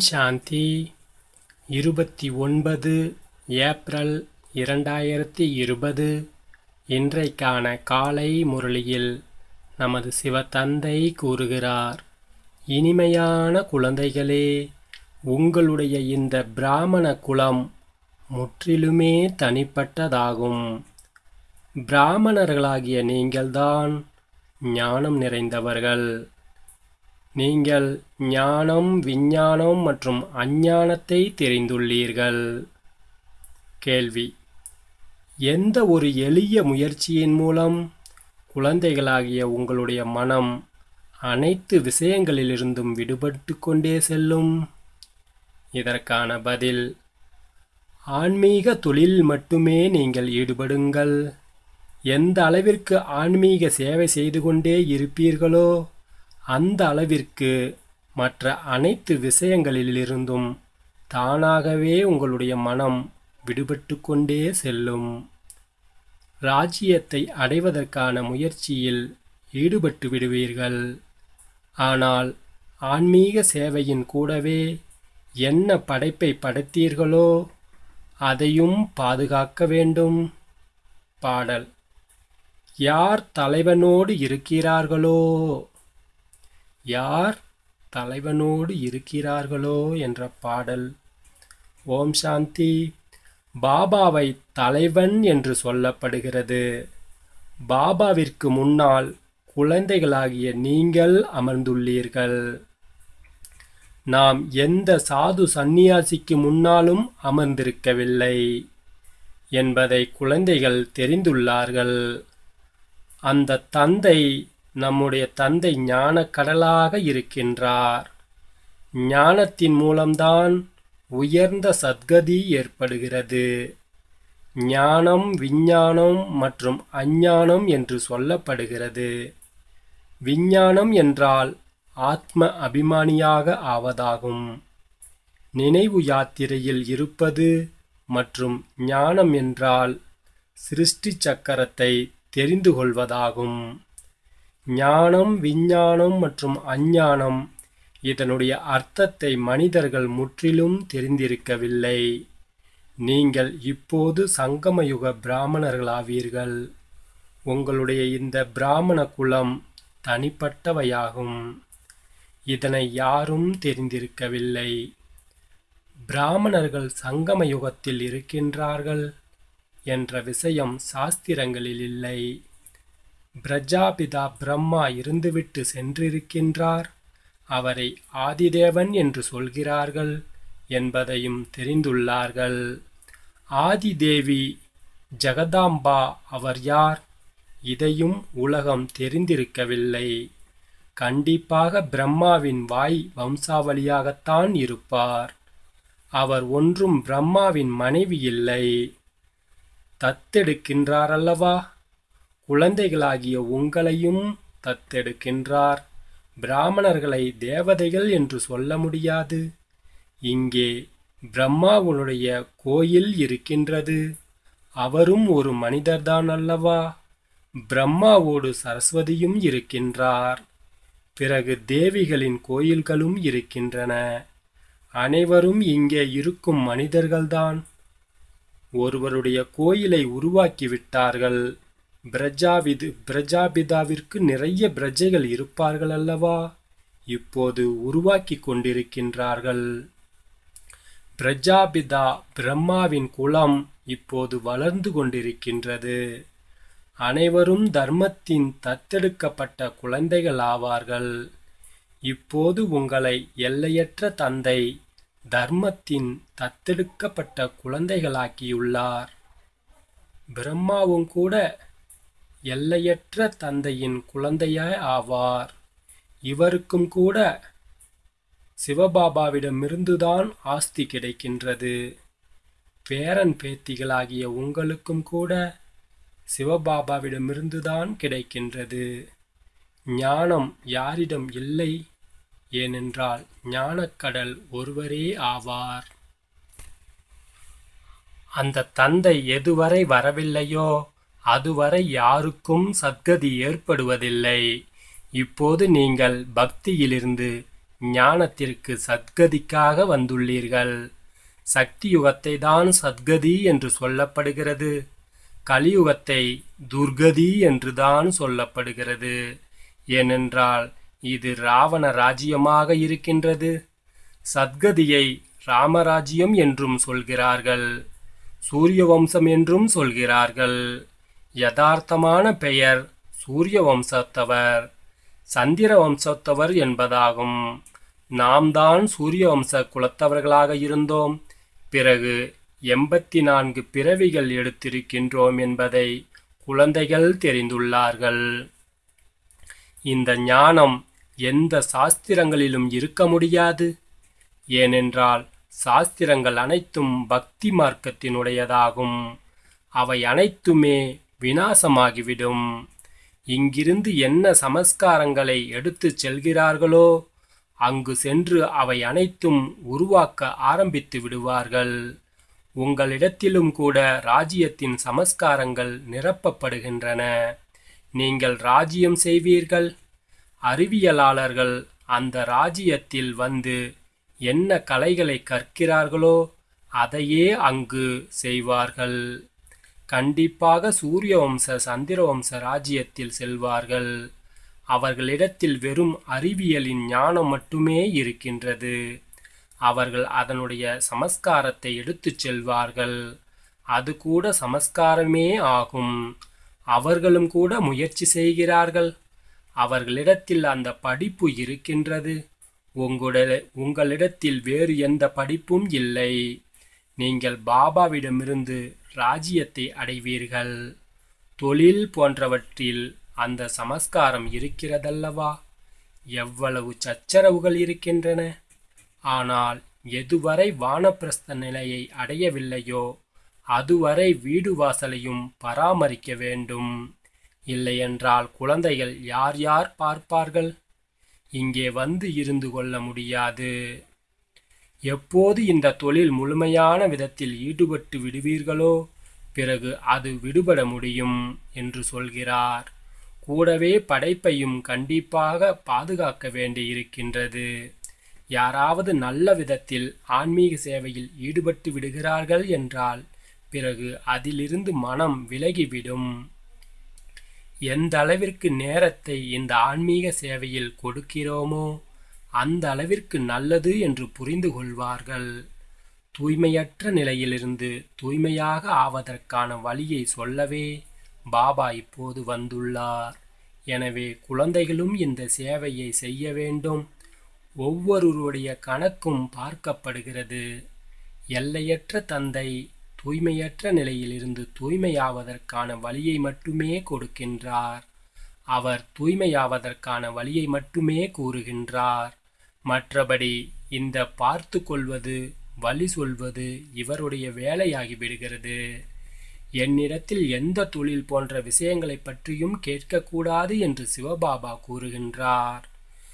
சாந்தி இருபத்தி ஒன்பது ஏப்ரல் இரண்டாயிரத்தி இருபது இன்றைக்கான காலை முரளியில் நமது சிவத்தந்தை கூறுகிறார் இனிமையான குழந்தைகளே உங்களுடைய இந்த பிராமண குலம் முற்றிலுமே தனிப்பட்டதாகும் பிராமணர்களாகிய நீங்கள்தான் ஞானம் நிறைந்தவர்கள் நீங்கள் ஞானம் விஞ்ஞானம் மற்றும் அஞ்ஞானத்தை தெரிந்துள்ளீர்கள் கேள்வி எந்த ஒரு எளிய முயற்சியின் மூலம் குழந்தைகளாகிய உங்களுடைய மனம் அனைத்து விஷயங்களிலிருந்தும் விடுபட்டு கொண்டே செல்லும் இதற்கான பதில் ஆன்மீக தொழில் மட்டுமே நீங்கள் ஈடுபடுங்கள் எந்த அளவிற்கு ஆன்மீக சேவை செய்து கொண்டே இருப்பீர்களோ அந்த அளவிற்கு மற்ற அனைத்து விஷயங்களிலிருந்தும் தானாகவே உங்களுடைய மனம் விடுபட்டு கொண்டே செல்லும் ராஜ்யத்தை அடைவதற்கான முயற்சியில் ஈடுபட்டு விடுவீர்கள் ஆனால் ஆன்மீக சேவையின் கூடவே என்ன படைப்பை படைத்தீர்களோ அதையும் பாதுகாக்க வேண்டும் பாடல் யார் தலைவனோடு இருக்கிறார்களோ யார் தலைவனோடு இருக்கிறார்களோ என்ற பாடல் ஓம் சாந்தி பாபாவை தலைவன் என்று சொல்லப்படுகிறது பாபாவிற்கு முன்னால் குழந்தைகளாகிய நீங்கள் அமர்ந்துள்ளீர்கள் நாம் எந்த சாது சந்நியாசிக்கு முன்னாலும் அமர்ந்திருக்கவில்லை என்பதை குழந்தைகள் தெரிந்துள்ளார்கள் அந்த தந்தை நம்முடைய தந்தை ஞான கடலாக இருக்கின்றார் ஞானத்தின் மூலம்தான் உயர்ந்த சத்கதி ஏற்படுகிறது ஞானம் விஞ்ஞானம் மற்றும் அஞ்ஞானம் என்று சொல்லப்படுகிறது விஞ்ஞானம் என்றால் ஆத்ம அபிமானியாக ஆவதாகும் நினைவு யாத்திரையில் இருப்பது மற்றும் ஞானம் என்றால் சிருஷ்டி சக்கரத்தை தெரிந்து கொள்வதாகும் ஞானம் விஞ்ஞானம் மற்றும் அஞ்ஞானம் இதனுடைய அர்த்தத்தை மனிதர்கள் முற்றிலும் தெரிந்திருக்கவில்லை நீங்கள் இப்போது சங்கமயுக பிராமணர்களாவீர்கள் உங்களுடைய இந்த பிராமண குலம் தனிப்பட்டவையாகும் இதனை யாரும் தெரிந்திருக்கவில்லை பிராமணர்கள் சங்கம யுகத்தில் இருக்கின்றார்கள் என்ற விஷயம் சாஸ்திரங்களில் இல்லை பிரஜாபிதா பிரம்மா இருந்துவிட்டு சென்றிருக்கின்றார் அவரை ஆதிதேவன் என்று சொல்கிறார்கள் என்பதையும் தெரிந்துள்ளார்கள் ஆதிதேவி ஜெகதாம்பா அவர் யார் இதையும் உலகம் தெரிந்திருக்கவில்லை கண்டிப்பாக பிரம்மாவின் வாய் வம்சாவளியாகத்தான் இருப்பார் அவர் ஒன்றும் பிரம்மாவின் மனைவி இல்லை தத்தெடுக்கின்றாரல்லவா குழந்தைகளாகிய உங்களையும் தத்தெடுக்கின்றார் பிராமணர்களை தேவதைகள் என்று சொல்ல முடியாது இங்கே பிரம்மாவுடைய கோயில் இருக்கின்றது அவரும் ஒரு மனிதர்தான் அல்லவா பிரம்மாவோடு சரஸ்வதியும் இருக்கின்றார் பிறகு தேவிகளின் கோயில்களும் இருக்கின்றன அனைவரும் இங்கே இருக்கும் மனிதர்கள்தான் ஒருவருடைய கோயிலை உருவாக்கி விட்டார்கள் பிரஜாவிது பிரஜாபிதாவிற்கு நிறைய பிரஜைகள் இருப்பார்கள் அல்லவா இப்போது உருவாக்கி கொண்டிருக்கின்றார்கள் பிரஜாபிதா பிரம்மாவின் குலம் இப்போது வளர்ந்து கொண்டிருக்கின்றது அனைவரும் தர்மத்தின் தத்தெடுக்கப்பட்ட குழந்தைகள் ஆவார்கள் இப்போது உங்களை எல்லையற்ற தந்தை தர்மத்தின் தத்தெடுக்கப்பட்ட குழந்தைகளாக்கியுள்ளார் பிரம்மாவும் கூட எல்லையற்ற தந்தையின் குழந்தையாய் ஆவார் இவருக்கும் கூட சிவபாபாவிடமிருந்துதான் ஆஸ்தி கிடைக்கின்றது பேரன் பேத்திகளாகிய உங்களுக்கும் கூட சிவபாபாவிடமிருந்துதான் கிடைக்கின்றது ஞானம் யாரிடம் இல்லை ஏனென்றால் ஞானக்கடல் ஒருவரே ஆவார் அந்த தந்தை எதுவரை வரவில்லையோ அதுவரை யாருக்கும் சத்கதி ஏற்படுவதில்லை இப்போது நீங்கள் பக்தியிலிருந்து ஞானத்திற்கு சத்கதிக்காக வந்துள்ளீர்கள் சக்தி யுகத்தை தான் சத்கதி என்று சொல்லப்படுகிறது கலியுகத்தை துர்கதி என்றுதான் சொல்லப்படுகிறது ஏனென்றால் இது ராவண ராஜ்யமாக இருக்கின்றது சத்கதியை ராமராஜ்யம் என்றும் சொல்கிறார்கள் சூரிய வம்சம் என்றும் சொல்கிறார்கள் யதார்த்தமான பெயர் சூரிய வம்சத்தவர் சந்திர வம்சத்தவர் என்பதாகும் நாம் தான் சூரிய வம்ச குலத்தவர்களாக இருந்தோம் பிறகு எண்பத்தி நான்கு பிறவிகள் எடுத்திருக்கின்றோம் என்பதை குழந்தைகள் தெரிந்துள்ளார்கள் இந்த ஞானம் எந்த சாஸ்திரங்களிலும் இருக்க முடியாது ஏனென்றால் சாஸ்திரங்கள் அனைத்தும் பக்தி மார்க்கத்தினுடையதாகும் அவை அனைத்துமே வினாசமாகிவிடும் இங்கிருந்து என்ன சமஸ்காரங்களை எடுத்துச் செல்கிறார்களோ அங்கு சென்று அவை அனைத்தும் உருவாக்க ஆரம்பித்து விடுவார்கள் உங்களிடத்திலும் கூட ராஜ்யத்தின் சமஸ்காரங்கள் நிரப்பப்படுகின்றன நீங்கள் ராஜ்யம் செய்வீர்கள் அறிவியலாளர்கள் அந்த ராஜ்யத்தில் வந்து என்ன கலைகளை கற்கிறார்களோ அதையே அங்கு செய்வார்கள் கண்டிப்பாக சூரிய வம்ச சந்திர வம்ச ராஜ்யத்தில் செல்வார்கள் அவர்களிடத்தில் வெறும் அறிவியலின் ஞானம் மட்டுமே இருக்கின்றது அவர்கள் அதனுடைய சமஸ்காரத்தை எடுத்துச் செல்வார்கள் அது கூட சமஸ்காரமே ஆகும் அவர்களும் கூட முயற்சி செய்கிறார்கள் அவர்களிடத்தில் அந்த படிப்பு இருக்கின்றது உங்களுடைய உங்களிடத்தில் வேறு எந்த படிப்பும் இல்லை நீங்கள் பாபாவிடமிருந்து ராஜ்யத்தை அடைவீர்கள் தொழில் போன்றவற்றில் அந்த சமஸ்காரம் இருக்கிறதல்லவா எவ்வளவு சச்சரவுகள் இருக்கின்றன ஆனால் எதுவரை வானப்பிரஸ்த நிலையை அடையவில்லையோ அதுவரை வீடு வாசலையும் பராமரிக்க வேண்டும் இல்லையென்றால் குழந்தைகள் யார் யார் பார்ப்பார்கள் இங்கே வந்து இருந்து கொள்ள முடியாது எப்போது இந்த தொழில் முழுமையான விதத்தில் ஈடுபட்டு விடுவீர்களோ பிறகு அது விடுபட முடியும் என்று சொல்கிறார் கூடவே படைப்பையும் கண்டிப்பாக பாதுகாக்க வேண்டியிருக்கின்றது யாராவது நல்ல விதத்தில் ஆன்மீக சேவையில் ஈடுபட்டு விடுகிறார்கள் என்றால் பிறகு அதிலிருந்து மனம் விலகிவிடும் எந்த அளவிற்கு நேரத்தை இந்த ஆன்மீக சேவையில் கொடுக்கிறோமோ அந்த அளவிற்கு நல்லது என்று புரிந்து கொள்வார்கள் தூய்மையற்ற நிலையிலிருந்து தூய்மையாக ஆவதற்கான வழியை சொல்லவே பாபா இப்போது வந்துள்ளார் எனவே குழந்தைகளும் இந்த சேவையை செய்ய வேண்டும் ஒவ்வொருவருடைய கணக்கும் பார்க்கப்படுகிறது எல்லையற்ற தந்தை தூய்மையற்ற நிலையிலிருந்து தூய்மையாவதற்கான வழியை மட்டுமே கொடுக்கின்றார் அவர் தூய்மையாவதற்கான வழியை மட்டுமே கூறுகின்றார் மற்றபடி இந்த பார்த்து கொள்வது வழி சொல்வது இவருடைய வேலையாகிவிடுகிறது என்னிடத்தில் எந்த தொழில் போன்ற விஷயங்களை பற்றியும் கேட்கக்கூடாது என்று சிவபாபா கூறுகின்றார்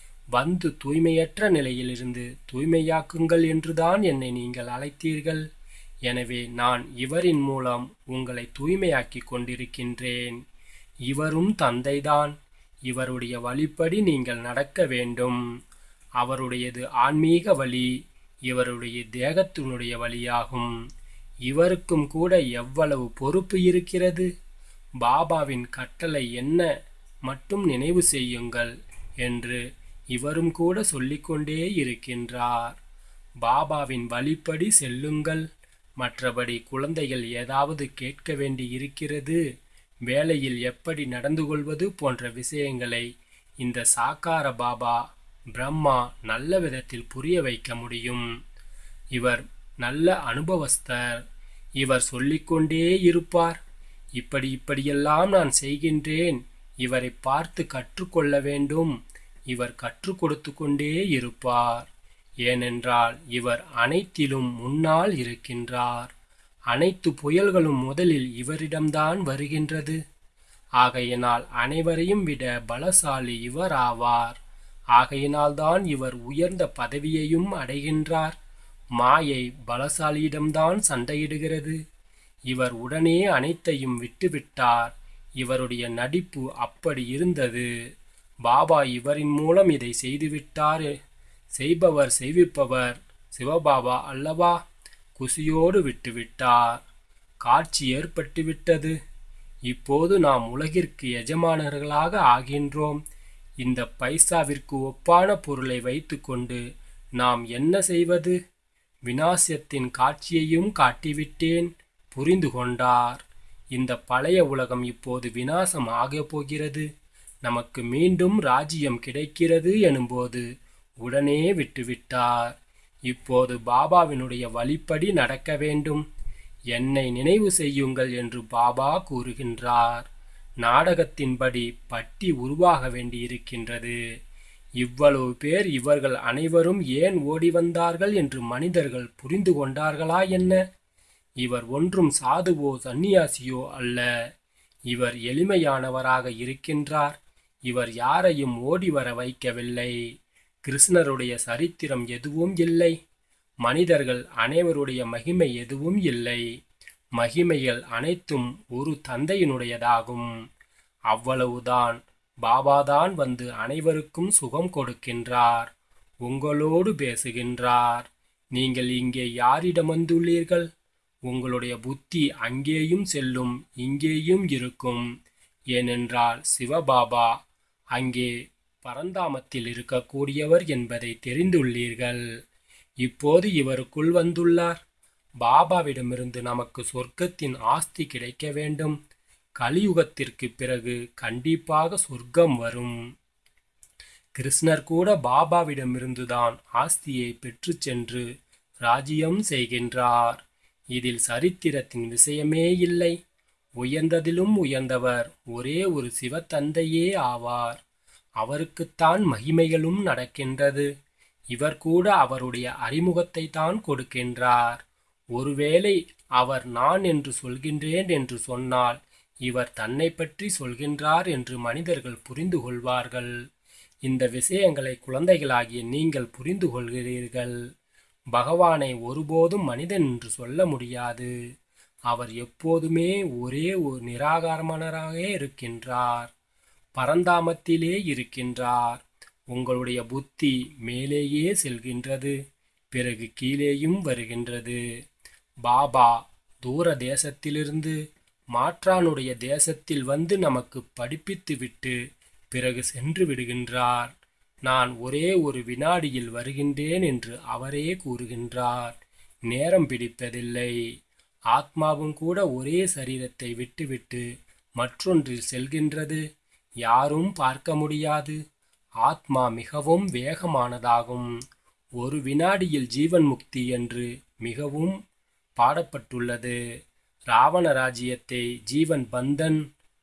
வந்து தூய்மையற்ற நிலையிலிருந்து தூய்மையாக்குங்கள் என்றுதான் என்னை நீங்கள் அழைத்தீர்கள் எனவே நான் இவரின் மூலம் உங்களை தூய்மையாக்கிக் கொண்டிருக்கின்றேன் இவரும் தந்தைதான் இவருடைய வழிப்படி நீங்கள் நடக்க வேண்டும் அவருடையது ஆன்மீக வழி இவருடைய தேகத்தினுடைய வழியாகும் இவருக்கும் கூட எவ்வளவு பொறுப்பு இருக்கிறது பாபாவின் கட்டளை என்ன மட்டும் நினைவு செய்யுங்கள் என்று இவரும் கூட சொல்லிக்கொண்டே இருக்கின்றார் பாபாவின் வழிப்படி செல்லுங்கள் மற்றபடி குழந்தைகள் ஏதாவது கேட்க வேண்டி இருக்கிறது வேலையில் எப்படி நடந்து கொள்வது போன்ற விஷயங்களை இந்த சாக்கார பாபா பிரம்மா நல்ல விதத்தில் புரிய வைக்க முடியும் இவர் நல்ல அனுபவஸ்தர் இவர் சொல்லிக்கொண்டே இருப்பார் இப்படி இப்படியெல்லாம் நான் செய்கின்றேன் இவரை பார்த்து கற்றுக்கொள்ள வேண்டும் இவர் கற்றுக் கொடுத்து கொண்டே இருப்பார் ஏனென்றால் இவர் அனைத்திலும் முன்னால் இருக்கின்றார் அனைத்து புயல்களும் முதலில் இவரிடம்தான் வருகின்றது ஆகையினால் அனைவரையும் விட பலசாலி இவர் ஆவார் ஆகையினால்தான் இவர் உயர்ந்த பதவியையும் அடைகின்றார் மாயை பலசாலியிடம்தான் சண்டையிடுகிறது இவர் உடனே அனைத்தையும் விட்டுவிட்டார் இவருடைய நடிப்பு அப்படி இருந்தது பாபா இவரின் மூலம் இதை செய்துவிட்டார் செய்பவர் செய்விப்பவர் சிவபாபா அல்லவா குசியோடு விட்டுவிட்டார் காட்சி ஏற்பட்டுவிட்டது இப்போது நாம் உலகிற்கு எஜமானர்களாக ஆகின்றோம் இந்த பைசாவிற்கு ஒப்பான பொருளை வைத்துக்கொண்டு நாம் என்ன செய்வது விநாசத்தின் காட்சியையும் காட்டிவிட்டேன் புரிந்து கொண்டார் இந்த பழைய உலகம் இப்போது விநாசம் ஆகப் போகிறது நமக்கு மீண்டும் ராஜ்யம் கிடைக்கிறது எனும்போது உடனே விட்டுவிட்டார் இப்போது பாபாவினுடைய வழிப்படி நடக்க வேண்டும் என்னை நினைவு செய்யுங்கள் என்று பாபா கூறுகின்றார் நாடகத்தின்படி பட்டி உருவாக வேண்டியிருக்கின்றது இவ்வளவு பேர் இவர்கள் அனைவரும் ஏன் ஓடி வந்தார்கள் என்று மனிதர்கள் புரிந்து கொண்டார்களா என்ன இவர் ஒன்றும் சாதுவோ சந்நியாசியோ அல்ல இவர் எளிமையானவராக இருக்கின்றார் இவர் யாரையும் ஓடி வர வைக்கவில்லை கிருஷ்ணருடைய சரித்திரம் எதுவும் இல்லை மனிதர்கள் அனைவருடைய மகிமை எதுவும் இல்லை மகிமைகள் அனைத்தும் ஒரு தந்தையினுடையதாகும் அவ்வளவுதான் பாபாதான் வந்து அனைவருக்கும் சுகம் கொடுக்கின்றார் உங்களோடு பேசுகின்றார் நீங்கள் இங்கே யாரிடம் வந்துள்ளீர்கள் உங்களுடைய புத்தி அங்கேயும் செல்லும் இங்கேயும் இருக்கும் ஏனென்றால் சிவபாபா அங்கே பரந்தாமத்தில் இருக்கக்கூடியவர் என்பதை தெரிந்துள்ளீர்கள் இப்போது இவருக்குள் வந்துள்ளார் பாபாவிடமிருந்து நமக்கு சொர்க்கத்தின் ஆஸ்தி கிடைக்க வேண்டும் கலியுகத்திற்கு பிறகு கண்டிப்பாக சொர்க்கம் வரும் கிருஷ்ணர் கூட பாபாவிடமிருந்துதான் ஆஸ்தியை பெற்றுச் சென்று ராஜ்யம் செய்கின்றார் இதில் சரித்திரத்தின் விஷயமே இல்லை உயர்ந்ததிலும் உயர்ந்தவர் ஒரே ஒரு சிவத்தந்தையே ஆவார் அவருக்குத்தான் மகிமைகளும் நடக்கின்றது இவர் கூட அவருடைய அறிமுகத்தை தான் கொடுக்கின்றார் ஒருவேளை அவர் நான் என்று சொல்கின்றேன் என்று சொன்னால் இவர் தன்னை பற்றி சொல்கின்றார் என்று மனிதர்கள் புரிந்து கொள்வார்கள் இந்த விஷயங்களை குழந்தைகளாகிய நீங்கள் புரிந்து கொள்கிறீர்கள் பகவானை ஒருபோதும் மனிதன் என்று சொல்ல முடியாது அவர் எப்போதுமே ஒரே ஒரு நிராகாரமானராக இருக்கின்றார் பரந்தாமத்திலே இருக்கின்றார் உங்களுடைய புத்தி மேலேயே செல்கின்றது பிறகு கீழேயும் வருகின்றது பாபா தூர தேசத்திலிருந்து மாற்றானுடைய தேசத்தில் வந்து நமக்கு படிப்பித்துவிட்டு பிறகு சென்று விடுகின்றார் நான் ஒரே ஒரு வினாடியில் வருகின்றேன் என்று அவரே கூறுகின்றார் நேரம் பிடிப்பதில்லை ஆத்மாவும் கூட ஒரே சரீரத்தை விட்டுவிட்டு மற்றொன்றில் செல்கின்றது யாரும் பார்க்க முடியாது ஆத்மா மிகவும் வேகமானதாகும் ஒரு வினாடியில் ஜீவன் முக்தி என்று மிகவும் பாடப்பட்டுள்ளது ராவண ராஜ்யத்தை ஜீவன் பந்தன்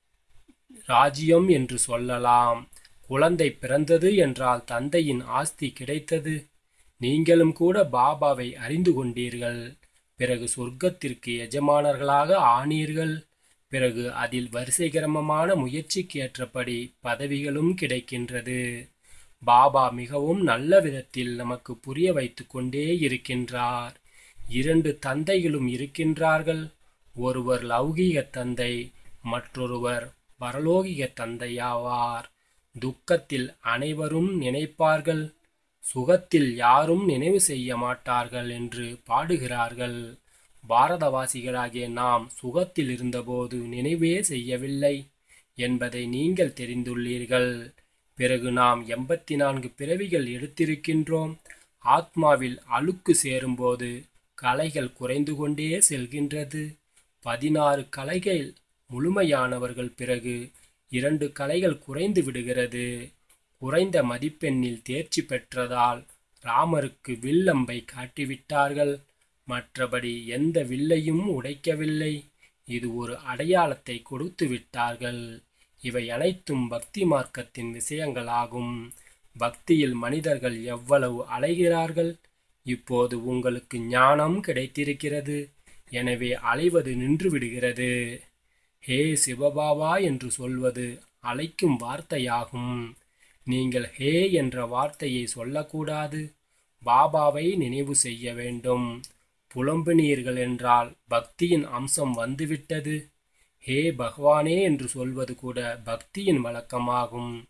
ராஜ்யம் என்று சொல்லலாம் குழந்தை பிறந்தது என்றால் தந்தையின் ஆஸ்தி கிடைத்தது நீங்களும் கூட பாபாவை அறிந்து கொண்டீர்கள் பிறகு சொர்க்கத்திற்கு எஜமானர்களாக ஆனீர்கள் பிறகு அதில் வரிசைக்கிரமமான முயற்சிக்கு ஏற்றபடி பதவிகளும் கிடைக்கின்றது பாபா மிகவும் நல்ல விதத்தில் நமக்கு புரிய வைத்துக் கொண்டே இருக்கின்றார் இரண்டு தந்தைகளும் இருக்கின்றார்கள் ஒருவர் லௌகீக தந்தை மற்றொருவர் பரலோகிக தந்தையாவார் துக்கத்தில் அனைவரும் நினைப்பார்கள் சுகத்தில் யாரும் நினைவு செய்ய மாட்டார்கள் என்று பாடுகிறார்கள் பாரதவாசிகளாகிய நாம் சுகத்தில் இருந்தபோது நினைவே செய்யவில்லை என்பதை நீங்கள் தெரிந்துள்ளீர்கள் பிறகு நாம் எண்பத்தி நான்கு பிறவிகள் எடுத்திருக்கின்றோம் ஆத்மாவில் அழுக்கு சேரும்போது கலைகள் குறைந்து கொண்டே செல்கின்றது பதினாறு கலைகள் முழுமையானவர்கள் பிறகு இரண்டு கலைகள் குறைந்து விடுகிறது குறைந்த மதிப்பெண்ணில் தேர்ச்சி பெற்றதால் ராமருக்கு வில்லம்பை காட்டிவிட்டார்கள் மற்றபடி எந்த வில்லையும் உடைக்கவில்லை இது ஒரு அடையாளத்தை கொடுத்து விட்டார்கள் இவை அனைத்தும் பக்தி மார்க்கத்தின் விஷயங்களாகும் பக்தியில் மனிதர்கள் எவ்வளவு அலைகிறார்கள் இப்போது உங்களுக்கு ஞானம் கிடைத்திருக்கிறது எனவே அலைவது நின்று விடுகிறது ஹே சிவபாபா என்று சொல்வது அழைக்கும் வார்த்தையாகும் நீங்கள் ஹே என்ற வார்த்தையை சொல்லக்கூடாது பாபாவை நினைவு செய்ய வேண்டும் புலம்புனீர்கள் என்றால் பக்தியின் அம்சம் வந்துவிட்டது ஹே பகவானே என்று சொல்வது கூட பக்தியின் வழக்கமாகும்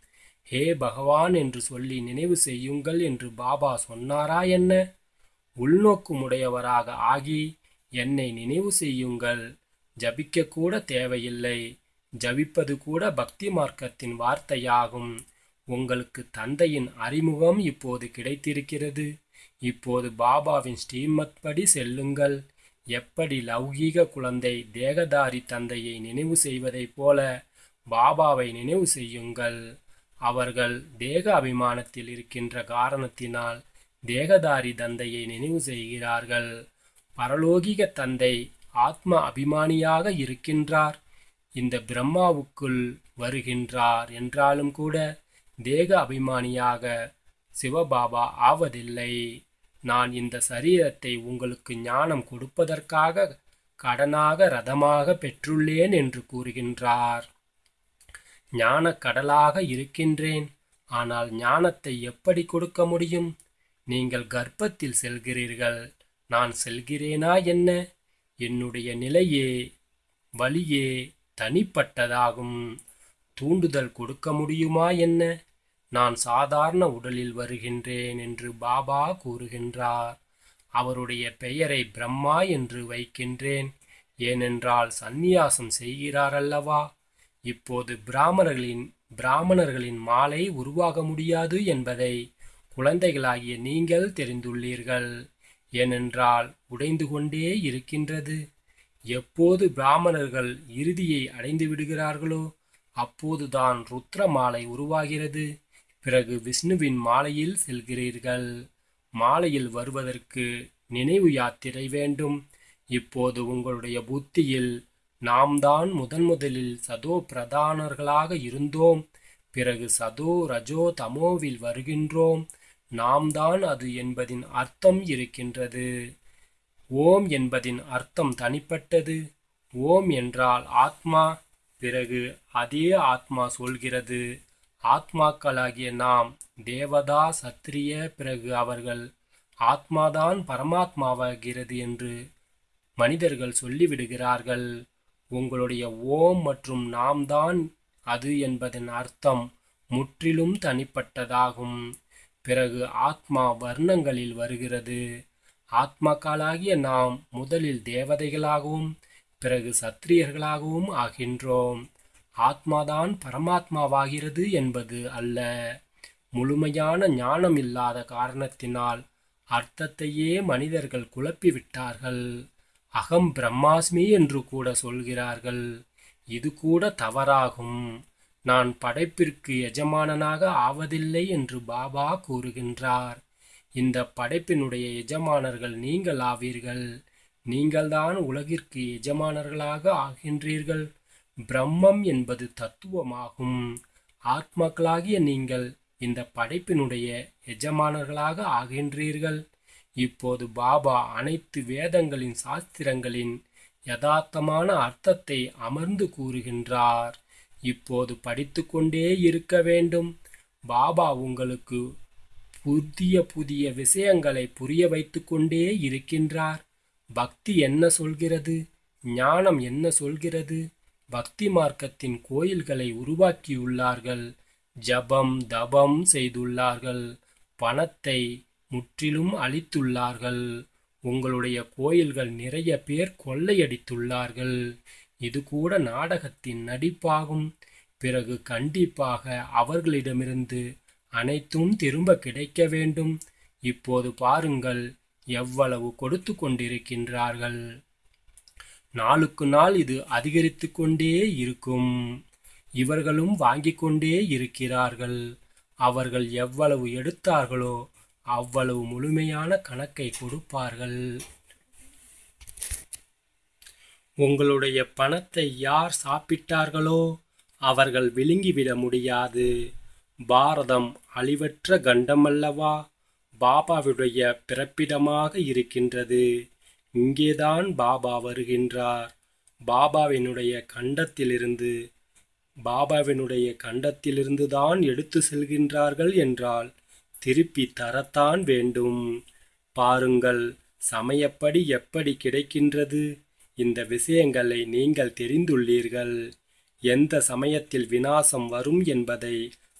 ஹே பகவான் என்று சொல்லி நினைவு செய்யுங்கள் என்று பாபா சொன்னாரா என்ன உள்நோக்குமுடையவராக ஆகி என்னை நினைவு செய்யுங்கள் ஜபிக்க கூட தேவையில்லை ஜபிப்பது கூட பக்தி மார்க்கத்தின் வார்த்தையாகும் உங்களுக்கு தந்தையின் அறிமுகம் இப்போது கிடைத்திருக்கிறது இப்போது பாபாவின் ஸ்ரீமத் படி செல்லுங்கள் எப்படி லௌகீக குழந்தை தேகதாரி தந்தையை நினைவு செய்வதைப் போல பாபாவை நினைவு செய்யுங்கள் அவர்கள் தேக அபிமானத்தில் இருக்கின்ற காரணத்தினால் தேகதாரி தந்தையை நினைவு செய்கிறார்கள் பரலோகிக தந்தை ஆத்ம அபிமானியாக இருக்கின்றார் இந்த பிரம்மாவுக்குள் வருகின்றார் என்றாலும் கூட தேக அபிமானியாக சிவபாபா ஆவதில்லை நான் இந்த சரீரத்தை உங்களுக்கு ஞானம் கொடுப்பதற்காக கடனாக ரதமாக பெற்றுள்ளேன் என்று கூறுகின்றார் ஞான கடலாக இருக்கின்றேன் ஆனால் ஞானத்தை எப்படி கொடுக்க முடியும் நீங்கள் கர்ப்பத்தில் செல்கிறீர்கள் நான் செல்கிறேனா என்ன என்னுடைய நிலையே வழியே தனிப்பட்டதாகும் தூண்டுதல் கொடுக்க முடியுமா என்ன நான் சாதாரண உடலில் வருகின்றேன் என்று பாபா கூறுகின்றார் அவருடைய பெயரை பிரம்மா என்று வைக்கின்றேன் ஏனென்றால் சந்நியாசம் செய்கிறார் அல்லவா இப்போது பிராமணர்களின் பிராமணர்களின் மாலை உருவாக முடியாது என்பதை குழந்தைகளாகிய நீங்கள் தெரிந்துள்ளீர்கள் ஏனென்றால் உடைந்து கொண்டே இருக்கின்றது எப்போது பிராமணர்கள் இறுதியை அடைந்து விடுகிறார்களோ அப்போதுதான் ருத்ர மாலை உருவாகிறது பிறகு விஷ்ணுவின் மாலையில் செல்கிறீர்கள் மாலையில் வருவதற்கு நினைவு யாத்திரை வேண்டும் இப்போது உங்களுடைய புத்தியில் நாம் தான் முதன் முதலில் சதோ பிரதானர்களாக இருந்தோம் பிறகு சதோ ரஜோ தமோவில் வருகின்றோம் நாம் தான் அது என்பதின் அர்த்தம் இருக்கின்றது ஓம் என்பதின் அர்த்தம் தனிப்பட்டது ஓம் என்றால் ஆத்மா பிறகு அதே ஆத்மா சொல்கிறது ஆத்மாக்களாகிய நாம் தேவதா சத்திரிய பிறகு அவர்கள் ஆத்மாதான் பரமாத்மாவாகிறது என்று மனிதர்கள் சொல்லிவிடுகிறார்கள் உங்களுடைய ஓம் மற்றும் நாம் தான் அது என்பதன் அர்த்தம் முற்றிலும் தனிப்பட்டதாகும் பிறகு ஆத்மா வர்ணங்களில் வருகிறது ஆத்மாக்களாகிய நாம் முதலில் தேவதைகளாகவும் பிறகு சத்திரியர்களாகவும் ஆகின்றோம் ஆத்மாதான் பரமாத்மாவாகிறது என்பது அல்ல முழுமையான ஞானம் இல்லாத காரணத்தினால் அர்த்தத்தையே மனிதர்கள் குழப்பிவிட்டார்கள் அகம் பிரம்மாஸ்மி என்று கூட சொல்கிறார்கள் இது கூட தவறாகும் நான் படைப்பிற்கு எஜமானனாக ஆவதில்லை என்று பாபா கூறுகின்றார் இந்த படைப்பினுடைய எஜமானர்கள் நீங்கள் ஆவீர்கள் நீங்கள்தான் உலகிற்கு எஜமானர்களாக ஆகின்றீர்கள் பிரம்மம் என்பது தத்துவமாகும் ஆத்மாக்களாகிய நீங்கள் இந்த படைப்பினுடைய எஜமானர்களாக ஆகின்றீர்கள் இப்போது பாபா அனைத்து வேதங்களின் சாஸ்திரங்களின் யதார்த்தமான அர்த்தத்தை அமர்ந்து கூறுகின்றார் இப்போது படித்துக்கொண்டே இருக்க வேண்டும் பாபா உங்களுக்கு புதிய புதிய விஷயங்களை புரிய வைத்துக் கொண்டே இருக்கின்றார் பக்தி என்ன சொல்கிறது ஞானம் என்ன சொல்கிறது பக்தி மார்க்கத்தின் கோயில்களை உருவாக்கியுள்ளார்கள் ஜபம் தபம் செய்துள்ளார்கள் பணத்தை முற்றிலும் அளித்துள்ளார்கள் உங்களுடைய கோயில்கள் நிறைய பேர் கொள்ளையடித்துள்ளார்கள் இது கூட நாடகத்தின் நடிப்பாகும் பிறகு கண்டிப்பாக அவர்களிடமிருந்து அனைத்தும் திரும்ப கிடைக்க வேண்டும் இப்போது பாருங்கள் எவ்வளவு கொடுத்து கொண்டிருக்கின்றார்கள் நாளுக்கு நாள் இது அதிகரித்து கொண்டே இருக்கும் இவர்களும் வாங்கிக் கொண்டே இருக்கிறார்கள் அவர்கள் எவ்வளவு எடுத்தார்களோ அவ்வளவு முழுமையான கணக்கை கொடுப்பார்கள் உங்களுடைய பணத்தை யார் சாப்பிட்டார்களோ அவர்கள் விழுங்கிவிட முடியாது பாரதம் அழிவற்ற கண்டமல்லவா பாபாவுடைய பிறப்பிடமாக இருக்கின்றது இங்கேதான் பாபா வருகின்றார் பாபாவினுடைய கண்டத்திலிருந்து பாபாவினுடைய கண்டத்திலிருந்து தான் எடுத்து செல்கின்றார்கள் என்றால் திருப்பி தரத்தான் வேண்டும் பாருங்கள் சமயப்படி எப்படி கிடைக்கின்றது இந்த விஷயங்களை நீங்கள் தெரிந்துள்ளீர்கள் எந்த சமயத்தில் வினாசம் வரும் என்பதை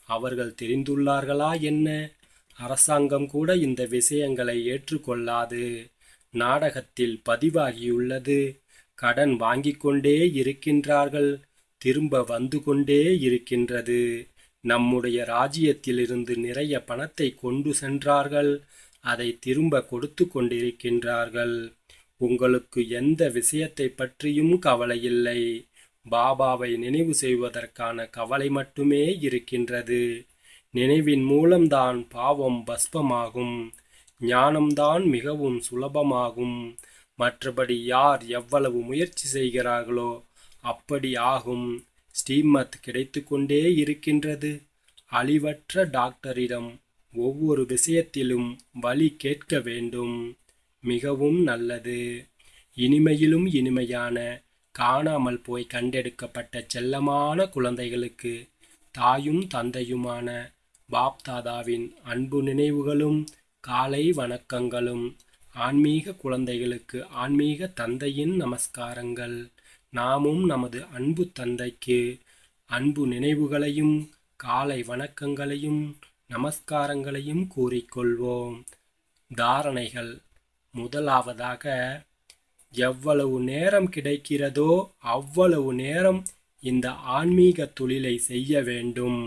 அவர்கள் தெரிந்துள்ளார்களா என்ன அரசாங்கம் கூட இந்த விஷயங்களை ஏற்றுக்கொள்ளாது நாடகத்தில் பதிவாகியுள்ளது கடன் வாங்கிக் கொண்டே இருக்கின்றார்கள் திரும்ப வந்து கொண்டே இருக்கின்றது நம்முடைய ராஜ்யத்திலிருந்து நிறைய பணத்தை கொண்டு சென்றார்கள் அதை திரும்ப கொடுத்து கொண்டிருக்கின்றார்கள் உங்களுக்கு எந்த விஷயத்தை பற்றியும் கவலை இல்லை பாபாவை நினைவு செய்வதற்கான கவலை மட்டுமே இருக்கின்றது நினைவின் மூலம்தான் பாவம் பஸ்பமாகும் ஞானம்தான் மிகவும் சுலபமாகும் மற்றபடி யார் எவ்வளவு முயற்சி செய்கிறார்களோ அப்படி ஆகும் ஸ்ரீமத் கிடைத்து கொண்டே இருக்கின்றது அழிவற்ற டாக்டரிடம் ஒவ்வொரு விஷயத்திலும் வழி கேட்க வேண்டும் மிகவும் நல்லது இனிமையிலும் இனிமையான காணாமல் போய் கண்டெடுக்கப்பட்ட செல்லமான குழந்தைகளுக்கு தாயும் தந்தையுமான பாப்தாதாவின் அன்பு நினைவுகளும் காலை வணக்கங்களும் ஆன்மீக குழந்தைகளுக்கு ஆன்மீக தந்தையின் நமஸ்காரங்கள் நாமும் நமது அன்பு தந்தைக்கு அன்பு நினைவுகளையும் காலை வணக்கங்களையும் நமஸ்காரங்களையும் கூறிக்கொள்வோம் தாரணைகள் முதலாவதாக எவ்வளவு நேரம் கிடைக்கிறதோ அவ்வளவு நேரம் இந்த ஆன்மீக தொழிலை செய்ய வேண்டும்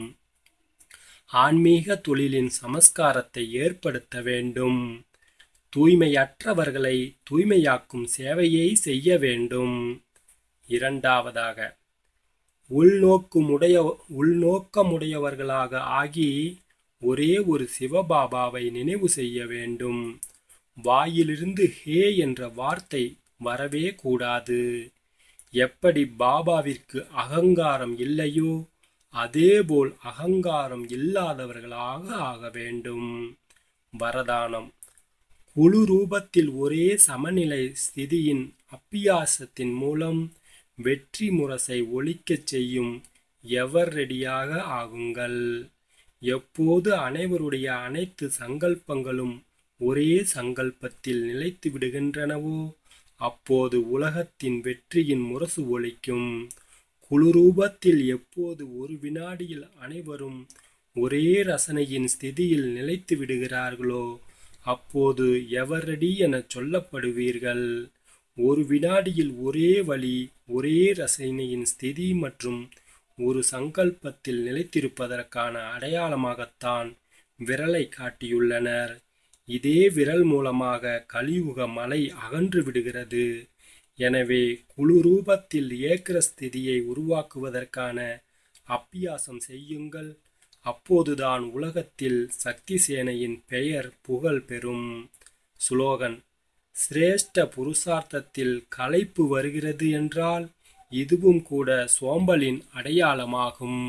ஆன்மீக தொழிலின் சமஸ்காரத்தை ஏற்படுத்த வேண்டும் தூய்மையற்றவர்களை தூய்மையாக்கும் சேவையை செய்ய வேண்டும் இரண்டாவதாக உள்நோக்குமுடைய உள்நோக்கமுடையவர்களாக ஆகி ஒரே ஒரு சிவபாபாவை நினைவு செய்ய வேண்டும் வாயிலிருந்து ஹே என்ற வார்த்தை வரவே கூடாது எப்படி பாபாவிற்கு அகங்காரம் இல்லையோ அதேபோல் அகங்காரம் இல்லாதவர்களாக ஆக வேண்டும் வரதானம் குழு ரூபத்தில் ஒரே சமநிலை ஸ்திதியின் அப்பியாசத்தின் மூலம் வெற்றி முரசை ஒழிக்கச் செய்யும் எவர் ரெடியாக ஆகுங்கள் எப்போது அனைவருடைய அனைத்து சங்கல்பங்களும் ஒரே சங்கல்பத்தில் நிலைத்து விடுகின்றனவோ அப்போது உலகத்தின் வெற்றியின் முரசு ஒலிக்கும் குழு ரூபத்தில் எப்போது ஒரு வினாடியில் அனைவரும் ஒரே ரசனையின் ஸ்திதியில் நிலைத்து விடுகிறார்களோ அப்போது எவரடி எனச் சொல்லப்படுவீர்கள் ஒரு வினாடியில் ஒரே வழி ஒரே ரசனையின் ஸ்திதி மற்றும் ஒரு சங்கல்பத்தில் நிலைத்திருப்பதற்கான அடையாளமாகத்தான் விரலை காட்டியுள்ளனர் இதே விரல் மூலமாக கலியுக மலை அகன்று விடுகிறது எனவே குழு ரூபத்தில் ஏக்கிர ஸ்திதியை உருவாக்குவதற்கான அப்பியாசம் செய்யுங்கள் அப்போதுதான் உலகத்தில் சக்தி சேனையின் பெயர் புகழ் பெறும் சுலோகன் சிரேஷ்ட புருஷார்த்தத்தில் களைப்பு வருகிறது என்றால் இதுவும் கூட சோம்பலின் அடையாளமாகும்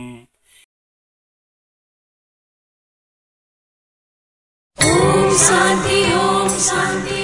ॐ शान्ति ॐ शान्ति